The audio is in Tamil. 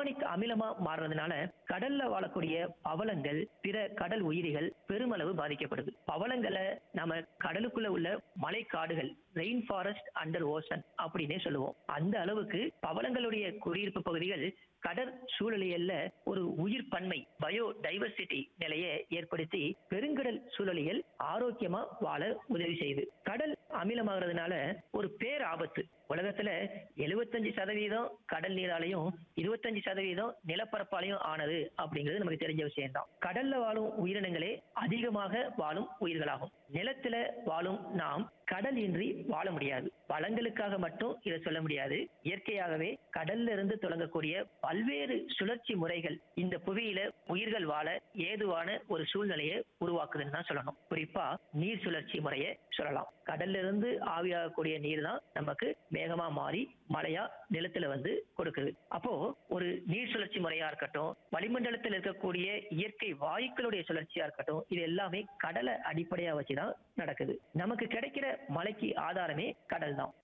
கார்பனிக் அமிலமா மாறுறதுனால கடல்ல வாழக்கூடிய பவளங்கள் பிற கடல் உயிரிகள் பெருமளவு பாதிக்கப்படுது பவளங்களை நம்ம கடலுக்குள்ள உள்ள மலைக்காடுகள் ரெயின் ஃபாரஸ்ட் அண்டர் ஓசன் அப்படின்னே சொல்லுவோம் அந்த அளவுக்கு பவளங்களுடைய குடியிருப்பு பகுதிகள் கடற் சூழலியல்ல ஒரு உயிர் பன்மை பயோ டைவர்சிட்டி நிலையை ஏற்படுத்தி பெருங்கடல் சூழலியல் ஆரோக்கியமா வாழ உதவி செய்யுது கடல் அமிலமாகிறதுனால ஒரு பேர் ஆபத்து உலகத்துல எழுபத்தஞ்சு சதவீதம் கடல் நீராலையும் இருபத்தஞ்சு சதவீதம் நிலப்பரப்பாலையும் ஆனது அப்படிங்கிறது நமக்கு தெரிஞ்ச விஷயம்தான் கடல்ல வாழும் உயிரினங்களே அதிகமாக வாழும் உயிர்களாகும் நிலத்துல வாழும் நாம் கடல் இன்றி வாழ முடியாது வளங்களுக்காக மட்டும் இதை சொல்ல முடியாது இயற்கையாகவே கடல்ல இருந்து தொடங்கக்கூடிய பல்வேறு சுழற்சி முறைகள் இந்த புவியில உயிர்கள் வாழ ஏதுவான ஒரு சூழ்நிலையை உருவாக்குதுன்னு தான் சொல்லணும் குறிப்பா நீர் சுழற்சி முறையை சொல்லலாம் கடல்ல இருந்து ஆவியாகக்கூடிய நீர் தான் நமக்கு மேகமா மாறி மழையா நிலத்துல வந்து கொடுக்குது அப்போ ஒரு நீர் சுழற்சி முறையா இருக்கட்டும் வளிமண்டலத்தில் இருக்கக்கூடிய இயற்கை வாயுக்களுடைய சுழற்சியா இருக்கட்டும் இது எல்லாமே கடலை அடிப்படையா வச்சுதான் நடக்குது நமக்கு கிடைக்கிற மழைக்கு ஆதாரமே கடல் தான்